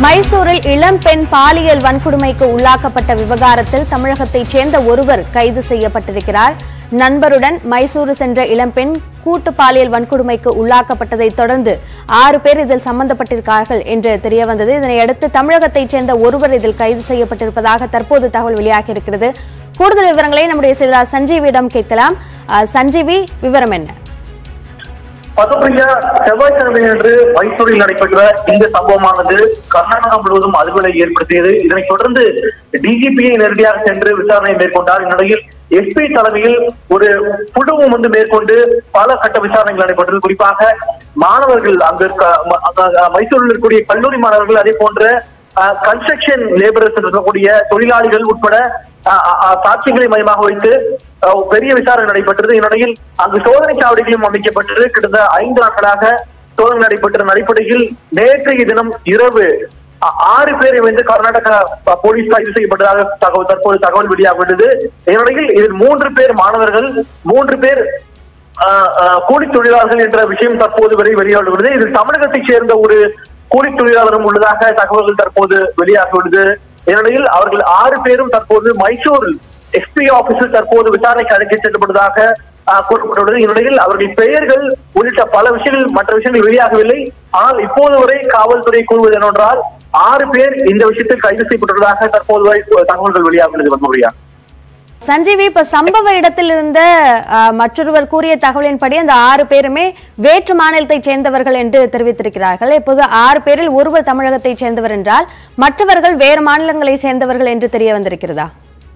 மைசூரில் இளம் பெண் பாலியல் வன்கொடுமைக்கு உள்ளாக்கப்பட்ட விவகாரத்தில் தமிழகத்தைச் சேர்ந்த ஒருவர் கைது செய்யப்பட்டிருக்கிறார் நண்பருடன் மைசூரு சென்ற இளம்பெண் கூட்டு பாலியல் வன்கொடுமைக்கு உள்ளாக்கப்பட்டதை தொடர்ந்து ஆறு பேர் இதில் சம்பந்தப்பட்டிருக்கார்கள் என்று தெரியவந்தது இதனையடுத்து தமிழகத்தைச் சேர்ந்த ஒருவர் இதில் கைது செய்யப்பட்டிருப்பதாக தற்போது தகவல் வெளியாகியிருக்கிறது கூடுதல் விவரங்களை நம்முடைய செய்தியாளர் சஞ்சீவியிடம் கேட்கலாம் அஹ், சஞ்சீவி விவரம் என்ன பசுப்பிரியா செவ்வாய்க்கிழமை அன்று மைசூரில் நடைபெற்ற இந்த சம்பவமானது கர்நாடகா முழுவதும் அதிர்வலை ஏற்படுத்தியது இதனைத் தொடர்ந்து டிஜிபியை நேரடியாக சென்று விசாரணை மேற்கொண்டார் இந்நிலையில் எஸ்பி தலைமையில் ஒரு குழுவும் வந்து மேற்கொண்டு பல கட்ட விசாரணைகள் நடைபெற்றது குறிப்பாக மாணவர்கள் அங்கு இருக்க ம- அங்க- மைசூரில் இருக்கக்கூடிய கல்லூரி மாணவர்கள் அதே போன்ற கன்ஸ்ட்ரக்ஷன் லேபரர்ஸ் இருக்கக்கூடிய தொழிலாளிகள் உட்பட அஹ், அஹ், அஹ், சாட்சிகளை மையமாக வைத்து அஹ், பெரிய விசாரணை நடைபெற்றது இந்நிலையில் அங்கு சோதனை சாவடிகளும் அமைக்கப்பட்டது கிட்டத்தட்ட ஐந்து நாட்களாக சோதனை நடைபெற்ற அடிப்படையில் நேற்றைய தினம் இரவு அ- ஆறு பேரை வந்து கர்நாடகா ப- போலீஸ் கைது செய்யப்பட்டதாக தகவல் தற்போது தகவல் வெளியாகிவிட்டது இந்நிலையில் இதில் மூன்று பேர் மாணவர்கள் மூன்று பேர் ஆஹ், ஆஹ், கூலித் தொழிலாளர்கள் என்ற விஷயம் தற்போது வரை வெளியாகியுள்ளது இதில் தமிழகத்தைச் சேர்ந்த ஒரு கூலித் தொழிலாளரும் உள்ளதாக தகவல்கள் தற்போது வெளியாகியுள்ளது இந்நிலையில் அவர்கள் ஆறு பேரும் தற்போது மைசூரில் எஸ்பி ஆபீஸில் தற்போது விசாரணைக்கு அழைத்து செல்லப்படுவதாக ஆஹ், கூறப்பட்டுள்ளது இந்நிலையில் அவர்கள் பெயர்கள் உள்ளிட்ட பல விஷயங்கள் மற்ற விஷயங்கள் வெளியாகவில்லை ஆனால் இப்போது வரை காவல்துறை கூறுவது என்னவென்றால் ஆறு பேர் இந்த விஷயத்தில் கைது செய்யப்பட்டுள்ளதாக தற்போது வரை தகவல்கள் வெளியாகிறது வன்முறையா சஞ்சீவி இப்ப சம்பவ இடத்தில் இருந்த அஹ், மற்றொருவர் கூறிய தகவலின்படி அந்த ஆறு பேருமே வேற்று மாநிலத்தைச் சேர்ந்தவர்கள் என்று தெரிவித்திருக்கிறார்கள் இப்போது ஆறு பேரில் ஒருவர் தமிழகத்தைச் சேர்ந்தவர் என்றால் மற்றவர்கள் வேறு மாநிலங்களை சேர்ந்தவர்கள் என்று தெரிய வந்திருக்கிறதா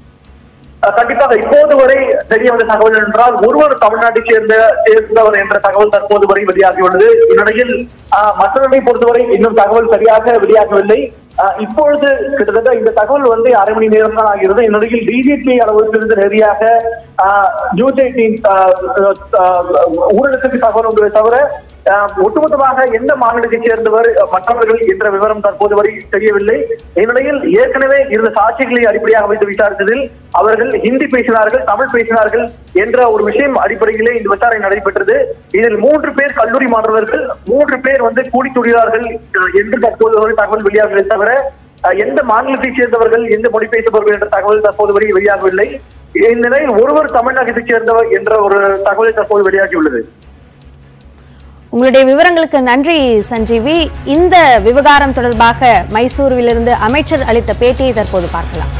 அஹ் கண்டிப்பாக இப்போது வரை தெரிய வந்த தகவல் என்றால் ஒருவர் தமிழ்நாட்டைச் சேர்ந்த சேர்ந்தவர் என்ற தகவல் தற்போது வரை வெளியாகியுள்ளது இந்நிலையில் அஹ், மற்றவர்களை பொறுத்தவரை இன்னும் தகவல் சரியாக வெளியாகவில்லை அஹ், இப்பொழுது கிட்டத்தட்ட இந்த தகவல் வந்து அரை மணி நேரம் தான் ஆகிறது இந்நிலையில் டிஜிபி அளவிலிருந்து நேரடியாக நியூஸ் எயிட்டீன் ஊரடங்குக்கு தகவல் ஒன்றை தவிர அஹ், ஒட்டுமொத்தமாக எந்த மாநிலத்தைச் சேர்ந்தவர் அஹ், மற்றவர்கள் என்ற விவரம் தற்போது வரை தெரியவில்லை இந்நிலையில் ஏற்கனவே இருந்த சாட்சிகளை அடிப்படையாக வைத்து விசாரித்ததில் அவர்கள் ஹிந்தி பேசினார்கள் தமிழ் பேசினார்கள் என்ற ஒரு விஷயம் அடிப்படையிலே இந்த விசாரணை நடைபெற்றது இதில் மூன்று பேர் கல்லூரி மாணவர்கள் மூன்று பேர் வந்து கூலி தொழிலாளர்கள் அஹ், என்று தற்போது வரை தகவல் வெளியாகவில்லை தவிர அஹ், எந்த மாநிலத்தைச் சேர்ந்தவர்கள் எந்த மொழி பேசுபவர்கள் என்ற தகவல் தற்போது வரை வெளியாகவில்லை இந்நிலையில் ஒருவர் தமிழ்நாட்டைச் சேர்ந்தவர் என்ற ஒரு தகவலை தற்போது வெளியாகியுள்ளது உங்களுடைய விவரங்களுக்கு நன்றி சஞ்சீவி இந்த விவகாரம் தொடர்பாக மைசூருவிலிருந்து அமைச்சர் ಅಳಿತ பேட்டியை தற்போது பார்க்கலாம்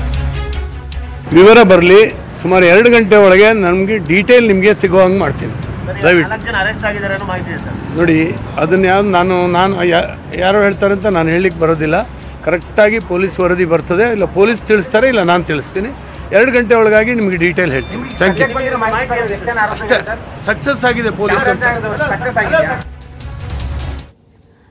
ವಿವರ ಬರಲಿ ಸುಮಾರು ಎರಡು ಗಂಟೆ ಒಳಗೆ ನಮಗೆ ಡೀಟೇಲ್ ನಿಮಗೆ ಸಿಗೋ ಹಂಗೆ ಮಾಡ್ತೀನಿ ದಯವಿಟ್ಟು ನಾಲ್ಕು ಜನ ಅರೆಸ್ಟ್ ಆಗಿದ್ದಾರೆ ಅನ್ನೋ ಮಾಹಿತಿ ಇದೆ ಸರ್ ನೋಡಿ ಅದನ್ನ ಯಾವ್ದು ನಾನು ನಾನು ಯಾ- ಯಾರೋ ಹೇಳ್ತಾರೆ ಅಂತ ನಾನು ಹೇಳಲಿಕ್ಕೆ ಬರೋದಿಲ್ಲ ಕರೆಕ್ಟಾಗಿ ಪೊಲೀಸ್ ವರದಿ ಬರ್ತದೆ ಇಲ್ಲ ಪೊಲೀಸ್ ತಿಳಿಸ್ತಾರೆ ಇಲ್ಲ ನಾನು ತಿಳಿಸ್ತೀನಿ ಎರಡು ಗಂಟೆ ಒಳಗಾಗಿ ನಿಮಗೆ ಡೀಟೇಲ್ ಹೇಳ್ತೀನಿ ಥ್ಯಾಂಕ್ ಯು ಮಾಹಿತಿ ಎಷ್ಟು ಜನ ಆರೋಪಿಗಳು ಸರ್ ಸಕ್ಸಸ್ ಆಗಿದೆ ಪೊಲೀಸ್ ಅಂತ ಸಕ್ಸಸ್ ಆಗಿದೆ